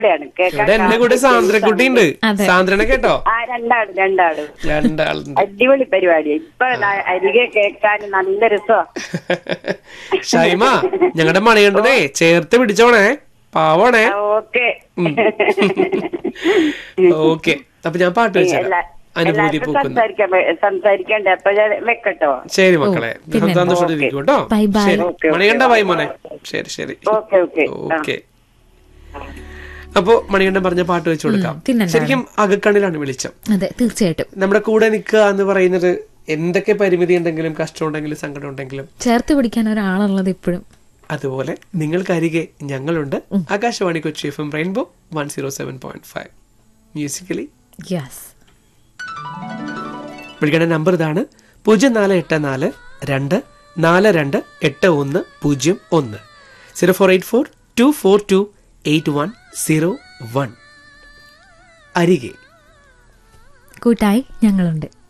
ഇവിടെയാണ് കേൾക്കാൻ ഇവിടെ എന്റെ കൂടെ സാന്ദ്രക്കുട്ടി ഉണ്ട് അതെ. സാന്ദ്രനെ കേട്ടോ ആ രണ്ടാളും രണ്ടാളും രണ്ടാളുണ്ട് അടിപൊളി പരിപാടിയാ ഇപ്പൊ ന- അരികെ കേൾക്കാൻ നല്ല രസമാ ഷൈമ ഞങ്ങളുടെ മണികണ്ഠനെ ചേർത്ത് പിടിച്ചോണേ പാവണേ ഓക്കെ ഓക്കെ അപ്പൊ ഞാൻ പാട്ട് വെച്ചേരാം അനുഭൂതി എല്ലാവർക്കും പൂക്കുന്നു സംസാരിക്കാൻ വേ- സംസാരിക്കണ്ടേ അപ്പൊ ഞാൻ വെക്കട്ടോ ശരി മക്കളെ പിന്നെ. സന്തോഷമായിട്ടിരിക്കും കേട്ടോ Bye bye. ശരി ഓക്കെ, ഓക്കെ. മണികണ്ഠ ബൈ മോനെ ശരി ശരി ഓക്കെ ഓക്കെ ഓക്കെ അപ്പോ മണികണ്ഠൻ പറഞ്ഞ പാട്ട് വെച്ച് കൊടുക്കാം പിന്നെന്താണ്? ശരിക്കും അകക്കണ്ണിലാണ് വെളിച്ചം അതെ തീർച്ചയായിട്ടും നമ്മുടെ കൂടെ നിൽക്കുക എന്ന് പറയുന്നത് എന്തൊക്കെ പരിമിതി ഉണ്ടെങ്കിലും കഷ്ടം ഉണ്ടെങ്കിലും സങ്കടം ഉണ്ടെങ്കിലും ചേർത്ത് പിടിക്കാൻ ഒരാളുള്ളത് ഇപ്പോഴും അതുപോലെ നിങ്ങൾക്കരികെ ഞങ്ങളുണ്ട് Akashvani Kochi F M rainbow one zero seven point five musically yes വിളിക്കേണ്ട നമ്പർ ഇതാണ് പൂജ്യം നാല് എട്ട് നാല് രണ്ട് നാല് രണ്ട് എട്ട് ഒന്ന് പൂജ്യം ഒന്ന് zero four eight four two four two eight one zero one അരികെ കൂട്ടായി ഞങ്ങളുണ്ട്